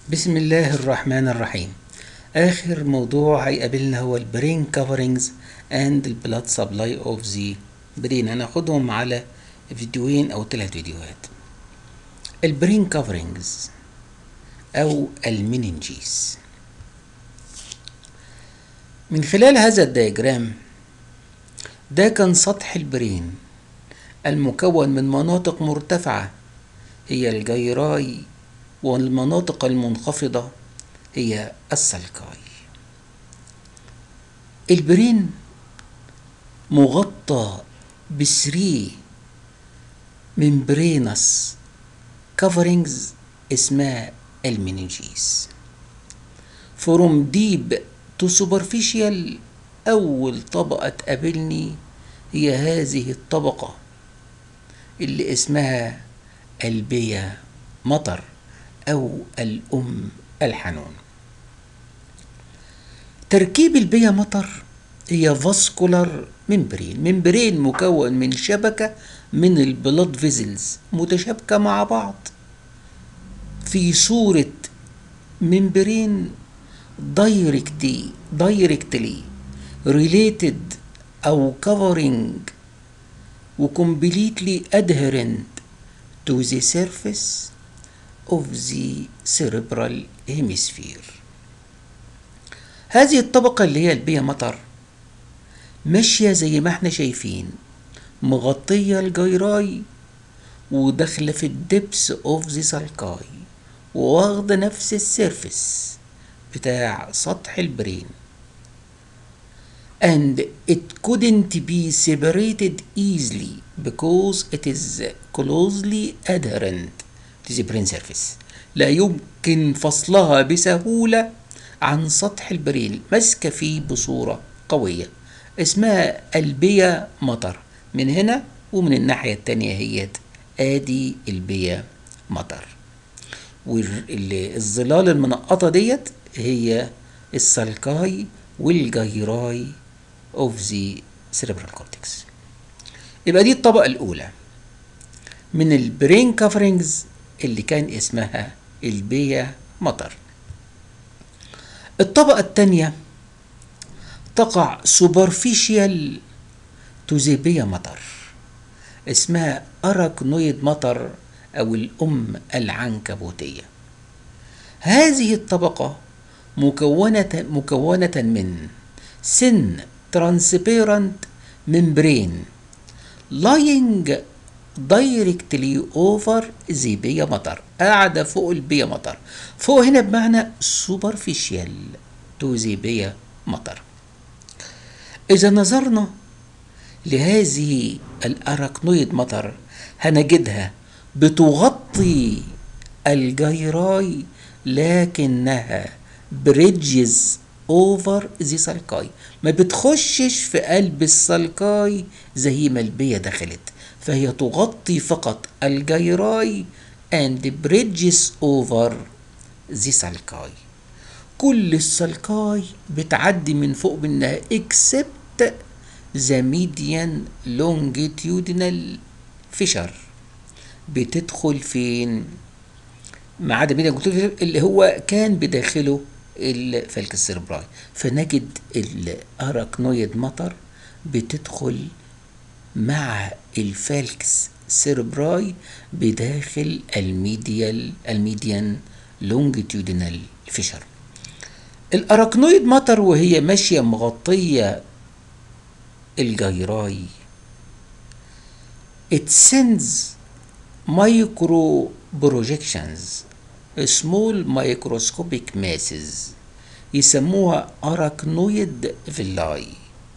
بسم الله الرحمن الرحيم آخر موضوع هيقابلنا هو البرين كفرنجز اند البلاد سبلاي اوف ذا برين هناخدهم على فيديوهين او ثلاث فيديوهات البرين كفرنجز او المننجيز من خلال هذا الدياجرام ده كان سطح البرين المكون من مناطق مرتفعة هي الجيراي والمناطق المنخفضة هي السلكاي البرين مغطى بثري ممبرينس كفرنجز اسمها المننجيز فروم ديب تو سوبرفيشال أول طبقة تقابلني هي هذه الطبقة اللي اسمها البيا مطر أو الأم الحنون تركيب البيا مطر هي فاسكولار ممبرين ممبرين مكون من شبكة من البلاد فيزلز متشابكة مع بعض في صورة ممبرين دايركتي دايركتلي ريليتد أو كفرنج وكمبليتلي adherent to the surface of the cerebral hemisphere هذه الطبقة اللي هي البيا مطر ماشية زي ما احنا شايفين مغطية الجيراي وداخلة في الدبس اوف ذا سالكاي واخدة نفس السيرفس بتاع سطح البرين and it couldn't be separated easily because it is closely adherent to the brain surface لا يمكن فصلها بسهولة عن سطح البرين ماسكة فيه بصورة قوية اسمها البيا مطر من هنا ومن الناحية التانية هي ادي البيا مطر والظلال المنقطة ديت هي السلكاي والجيراي اوف ذا cerebral cortex يبقى دي الطبقة الأولى من البرين كفرنجز اللي كان اسمها البيا مطر الطبقة الثانية تقع سوبرفيشيال تو ذا بيا مطر اسمها أراكنويد مطر أو الأم العنكبوتية هذه الطبقة مكونة مكونة من سن transparent membrane lying directly over the بيا مطر قاعدة فوق البيا مطر فوق هنا بمعنى superficial to the بيا مطر إذا نظرنا لهذه الأراكنويد مطر هنجدها بتغطي الجيراي لكنها بريدجز اوفر ذا سالكاي ما بتخشش في قلب السالكاي زي ما البية دخلت فهي تغطي فقط الجيراي and bridges over the سالكاي كل السالكاي بتعدي من فوق منها except the median longitudinal fissure بتدخل فين ما عدا ميديان اللي هو كان بداخله الفلك السيربراي فنجد الاراكنويد مطر بتدخل مع الفالكس سيربراي بداخل الميديال الميديان لونجيتيودينال فيشر الاراكنويد مطر وهي ماشيه مغطيه الجيراي it sends micro projections small microscopic masses يسموها أراكنويد فيلاي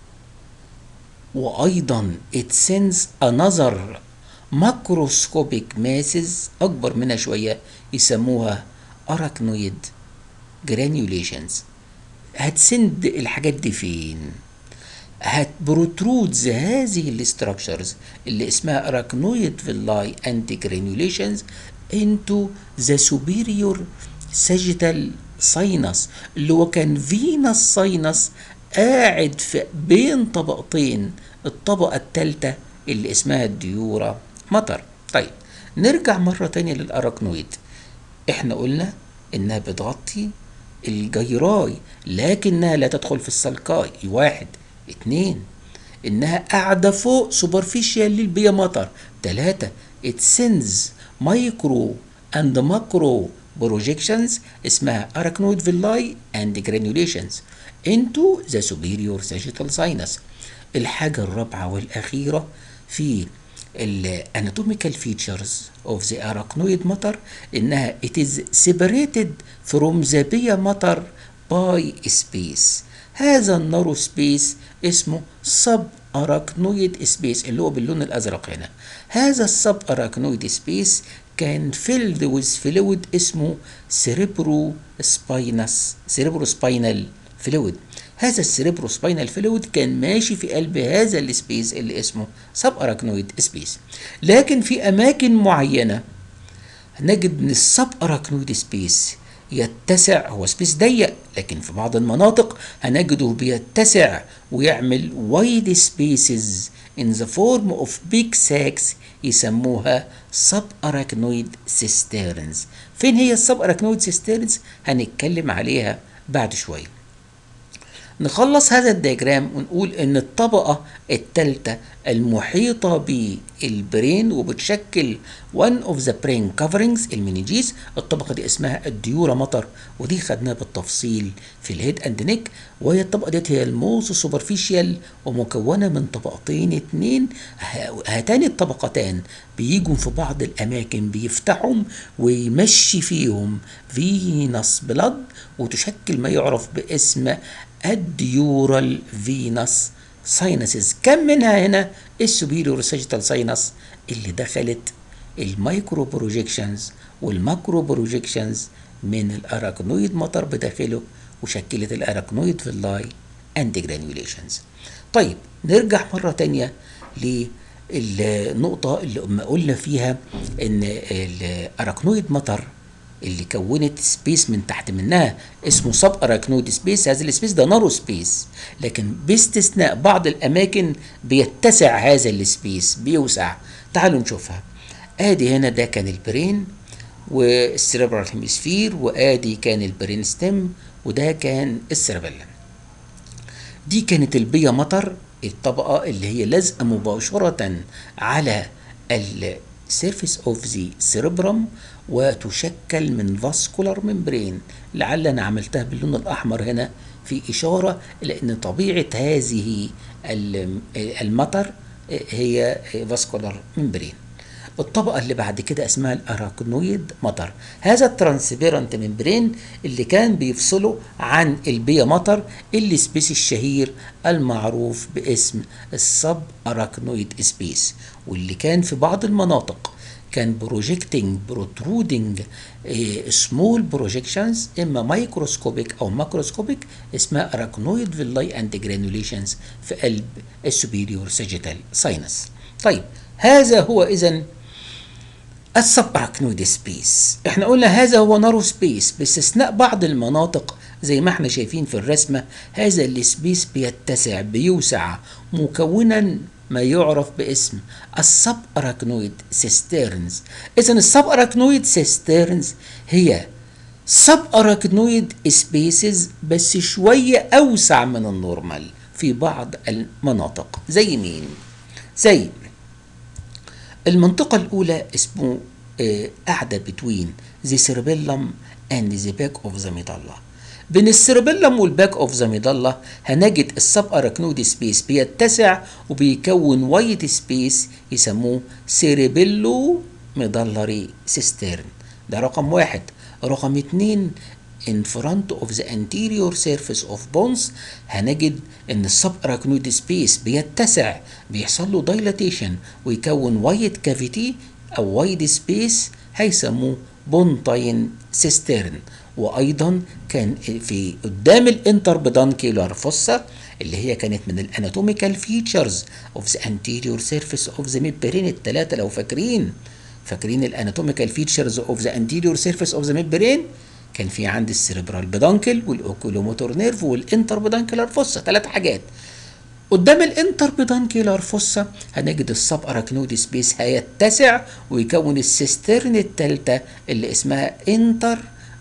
وأيضا it sends another macroscopic masses أكبر منها شوية يسموها أراكنويد granulations هتسند الحاجات دي فين؟ هتبروترودز هذه الاستراكشرز اللي اسمها أراكنويد فيلاي أند جرانيوليشنز into the superior sagittal sinus اللي هو كان فينس ساينس قاعد في بين طبقتين الطبقة الثالثة اللي اسمها الديورا مطر طيب نرجع مرة تانية للأراكنويد احنا قلنا إنها بتغطي الجيراي لكنها لا تدخل في السلكاي واحد اتنين إنها قاعدة فوق سوبرفيشال للبيا مطر تلاتة it sends micro and macro projections اسمها arachnoid villi and granulations into the superior sagittal sinus الحاجة الرابعة والأخيرة في الاناتوميكال فيتشرز of the arachnoid matter انها it is separated from the pia matter by space هذا النارو سبيس اسمه سب اراكنويد سبيس اللي هو باللون الازرق هنا هذا السب اراكنويد سبيس كان filled with fluid اسمه cerebro spinous cerebro spinal fluid هذا السيريبرو سباينال فلويد كان ماشي في قلب هذا السبيس اللي اسمه سب اراكنويد سبيس لكن في اماكن معينه نجد ان السب اراكنويد سبيس يتسع هو سبيس ضيق لكن في بعض المناطق هنجده بيتسع ويعمل وايد سبيسز in the form of big sacs يسموها سب اراكنويد cisterns فين هي السب اراكنويد cisterns هنتكلم عليها بعد شويه نخلص هذا الدياجرام ونقول ان الطبقة الثالثة المحيطة بالبرين وبتشكل one of the brain coverings المنيجيس الطبقة دي اسمها الديورا مطر ودي خدناها بالتفصيل في الهيد اند نيك وهي الطبقة ديت هي الموس سوبرفيشال ومكونة من طبقتين اتنين هاتان الطبقتان بيجوا في بعض الاماكن بيفتحهم ويمشي فيهم فينس بلد وتشكل ما يعرف باسم الديورال فينس ساينسز كم منها هنا السوبيريور ساجيتال ساينس اللي دخلت المايكرو بروجيكشنز والماكرو بروجيكشنز من الاراكنويد مطر بداخله وشكلت الاراكنويد فيلاي اند جرانيوليشنز طيب نرجع مره تانية للنقطة اللي ما قلنا فيها ان الاراكنويد مطر اللي كونت سبيس من تحت منها اسمه سب اراكنويد سبيس هذا السبيس ده نارو سبيس لكن باستثناء بعض الاماكن بيتسع هذا السبيس بيوسع تعالوا نشوفها ادي هنا ده كان البرين والسيربرال هيمسفير وادي كان البرين ستيم وده كان السيربيلم دي كانت البيا مطر الطبقة اللي هي لازقة مباشرة على السيرفيس اوف ذا سيربرم وتشكل من فاسكولار ممبرين لعل انا عملتها باللون الاحمر هنا في اشاره الى ان طبيعه هذه المطر هي فاسكولار ممبرين الطبقة اللي بعد كده اسمها الأراكنويد مطر هذا الترانسبيرنت ممبرين اللي كان بيفصله عن البيا مطر اللي سبيس الشهير المعروف باسم السب أراكنويد سبيس واللي كان في بعض المناطق كان بروجيكتنج بروترودنج سمول بروجيكشنز اما مايكروسكوبيك او ماكروسكوبيك اسمها اراكنويد فيلاي اند جرانوليشنز في قلب السوبيريور ساجيتال ساينس طيب هذا هو اذا السب اراكنويد سبيس احنا قلنا هذا هو نارو سبيس باستثناء بعض المناطق زي ما احنا شايفين في الرسمه هذا السبيس بيتسع بيوسع مكونا ما يعرف باسم السب اراكنويد سيسترنز اذا السب اراكنويد سيسترنز هي سب اراكنويد سبيسز بس شويه اوسع من النورمال في بعض المناطق زي مين زي المنطقة الأولى اسمه قاعدة بتوين ذا سيربيلم اند ذا باك اوف ذا ميدالا بين السيربيلم والباك اوف ذا ميدالا هنجد السب اراكنود سبيس بيتسع وبيكون وايت سبيس يسموه سيربيلو ميدالري سيسترن ده رقم واحد رقم اتنين in front of the anterior surface of bones هنجد ان السب اراكنود سبيس بيتسع بيحصل له dilatation ويكون وايت كافيتي او وايد سبيس هيسموه بونتاين سيسترن وايضا كان في قدام الانتربدانكيولار فوسا اللي هي كانت من الاناتوميكال فيتشرز اوف ذا انتيريور سيرفيس اوف ذا ميمبرين الثلاثه لو فاكرين فاكرين الاناتوميكال فيتشرز اوف ذا انتيريور سيرفيس اوف ذا ميمبرين كان في عندي السيربرال بدانكل والاوكولوموتور نيرف والانتر بدانكلار فوسا ثلاث حاجات قدام الانتر بدانكيولار فوسا هنجد السب اراكنود سبيس هيتسع ويكون السيسترن الثالثه اللي اسمها انتر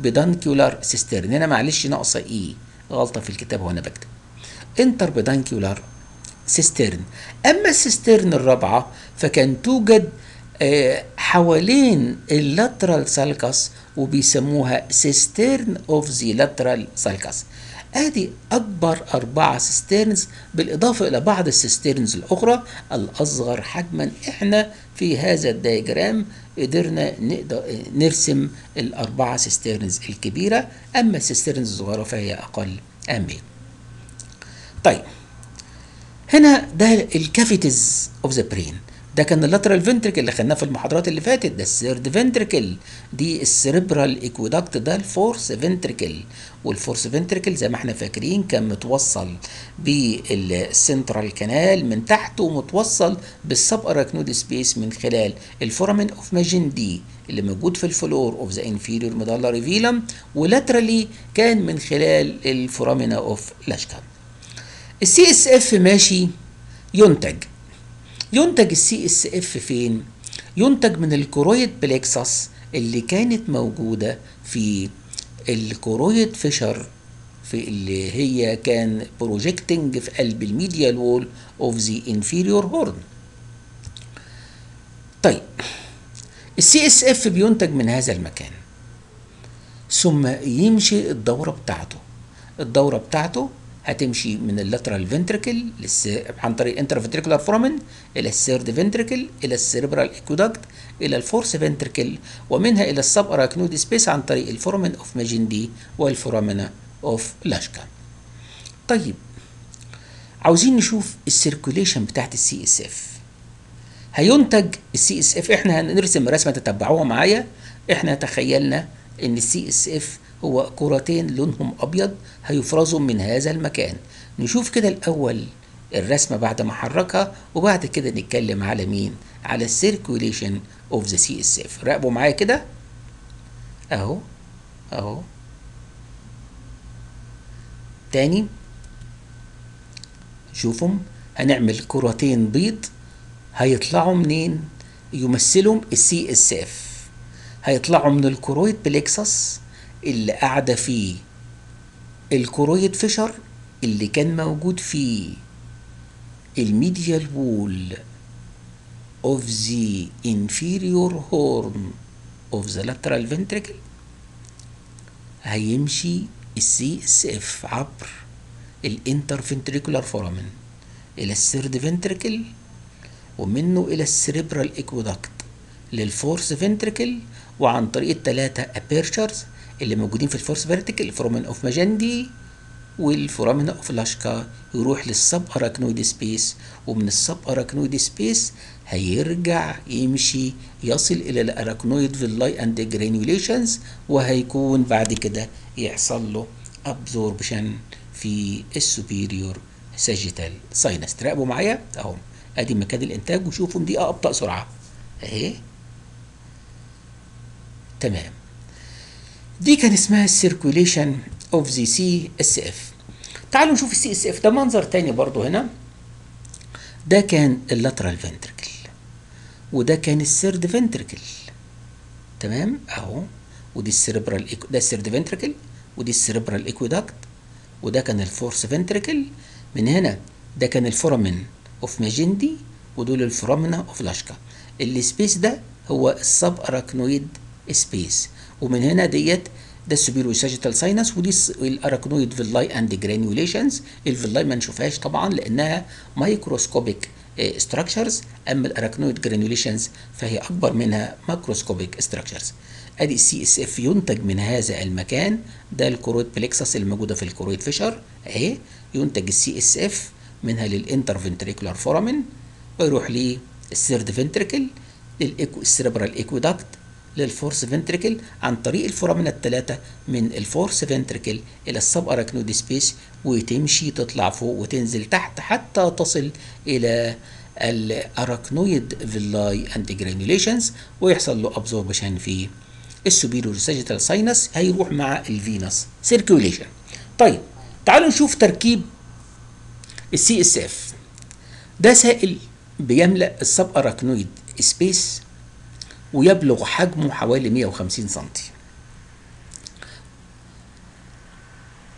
بدانكيولار سيسترن هنا معلش ناقصه اي غلطه في الكتاب وانا بكتب انتر بدانكيولار سيسترن اما السيسترن الرابعه فكان توجد آه، حوالين اللاترال سالكس وبيسموها سيسترن اوف ذا لاترال سالكس ادي اكبر اربعه سيسترنز بالاضافه الى بعض السيسترنز الاخرى الاصغر حجما احنا في هذا الدياجرام قدرنا نقدر نرسم الاربعه سيسترنز الكبيره اما السيسترنز الصغيره فهي اقل اهميه طيب هنا ده الكافيتيز اوف ذا برين ده كان اللاترال فنتركل اللي خدناه في المحاضرات اللي فاتت ده السيرد فنتركل دي السيربرال ايكويدكت ده الفورس فنتركل والفورس فنتركل زي ما احنا فاكرين كان متوصل بالسنترال كانال من تحت ومتوصل بالسب اراكنود سبيس من خلال الفورامين اوف ماجين دي اللي موجود في الفلور اوف ذا انفيريور ميدالاري فيلم ولاترالي كان من خلال الفورامينا اوف لاشكا السي اس اف ماشي ينتج ينتج السي اس اف فين ينتج من الكرويد بليكسس اللي كانت موجوده في الكرويد فيشر في اللي هي كان بروجيكتنج في قلب الميديال وول اوف ذا انفيريور هورن طيب السي اس اف بينتج من هذا المكان ثم يمشي الدوره بتاعته الدوره بتاعته هتمشي من اللاترال فنتركل عن طريق انترفنتريكولار فورامين الى السيرد فنتركل الى السيربرال ايكودكت الى الفورس فنتركل ومنها الى السب اراكنود سبيس عن طريق الفورامين اوف ماجندي والفورامينا اوف لاشكا طيب عاوزين نشوف السيركوليشن بتاعت السي اس اف هينتج السي اس اف احنا هنرسم رسمه تتبعوها معايا احنا تخيلنا ان السي اس اف هو كرتين لونهم ابيض هيفرزوا من هذا المكان نشوف كده الاول الرسمه بعد ما احركها وبعد كده نتكلم على مين على السيركوليشن اوف ذا سي اس اف راقبوا معايا كده اهو اهو تاني شوفهم هنعمل كرتين بيض هيطلعوا منين يمثلهم السي اس اف هيطلعوا من الكرويد بليكسس اللي قاعدة فيه الكرويد فيشر اللي كان موجود فيه الميديال وول of the inferior horn of the lateral ventricle هيمشي السي اس اف عبر الانترفنتريكولار فورامين الى السيرد فنتريكل ومنه الى السريبرال اكويدكت للفورس فنتريكل وعن طريق الثلاثه ابيرشرز اللي موجودين في الفورس فيرتيكال الفورامين اوف ماجندي والفورامين اوف لاشكا يروح للسب اراكنويد سبيس ومن السب اراكنويد سبيس هيرجع يمشي يصل الى الاراكنويد فيلاي اند جرانيوليشنز وهيكون بعد كده يحصل له ابزوربشن في السوبيريور ساجيتال ساينس تراقبوا معايا اهو ادي مكان الانتاج وشوفوا دي ابطا سرعه اهي تمام دي كان اسمها السيركوليشن اوف ذا سي اس اف تعالوا نشوف السي اس اف ده منظر تاني برضو هنا ده كان اللاترال فنتركل وده كان السيرد فنتركل تمام اهو ودي السيربرال ده السيرد فنتركل ودي السيربرال ايكويدكت وده كان الفورس فنتركل من هنا ده كان الفورامين اوف ماجندي ودول الفورامينا اوف لاشكا السبيس ده هو السب اراكنويد سبيس ومن هنا ديت ده السوبيرو ساجيتال ساينس ودي الاراكنويد فيلاي اند جرانيوليشنز الفيلاي ما نشوفهاش طبعا لانها مايكروسكوبيك ستراكشرز اما الاراكنويد جرانيوليشنز فهي اكبر منها ماكروسكوبيك ستراكشرز ادي السي اس اف ينتج من هذا المكان ده الكرويد بليكسس اللي موجوده في الكرويد فيشر اهي ينتج السي اس اف منها للانترفنتريكولار فورامين ويروح للسيرد فنتريكل للسيربرال ايكويدكت للفورس فنتريكل عن طريق الفورامين الثلاثة من الفورس فنتريكل إلى السب أراكنود سبيس وتمشي تطلع فوق وتنزل تحت حتى تصل إلى الأراكنويد فيلاي أند جرانيوليشنز ويحصل له أبزوربشن في السوبيريور ساجيتال ساينس هيروح مع الفينس سيركيوليشن طيب تعالوا نشوف تركيب السي اس اف ده سائل بيملأ السب أراكنويد سبيس ويبلغ حجمه حوالي 150 سم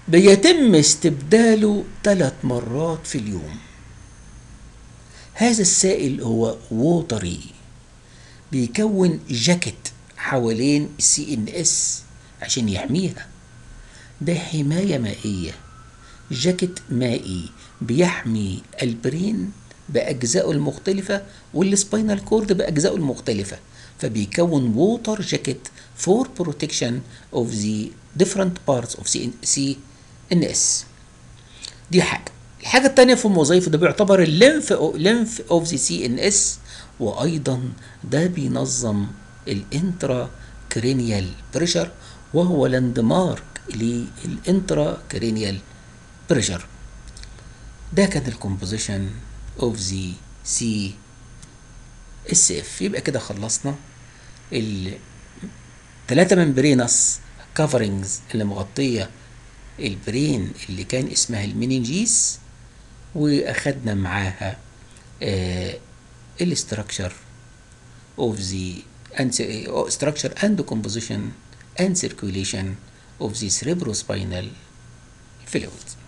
بيتم استبداله ثلاث مرات في اليوم هذا السائل هو ووتري بيكون جاكيت حوالين السي ان اس عشان يحميها ده حماية مائية جاكيت مائي بيحمي البرين بأجزائه المختلفة والسباينال كورد بأجزائه المختلفة فبيكون ووتر جاكيت for protection of the different parts of CNS دي حاجة الحاجة التانية في الوظائف ده بيعتبر الليمف ليمف اوف ذا سي ان اس وايضا ده بينظم الانترا كرينيال بريشر وهو لاند مارك للانترا كرينيال بريشر ده كان الكومبوزيشن اوف ذا سي اس اف يبقى كده خلصنا الثلاثة ممبرينس كفرنجز اللي مغطية البرين اللي كان اسمها المينينجيس واخدنا معاها الاستراكشر اوف ذا structure and composition and circulation of the cerebrospinal fluid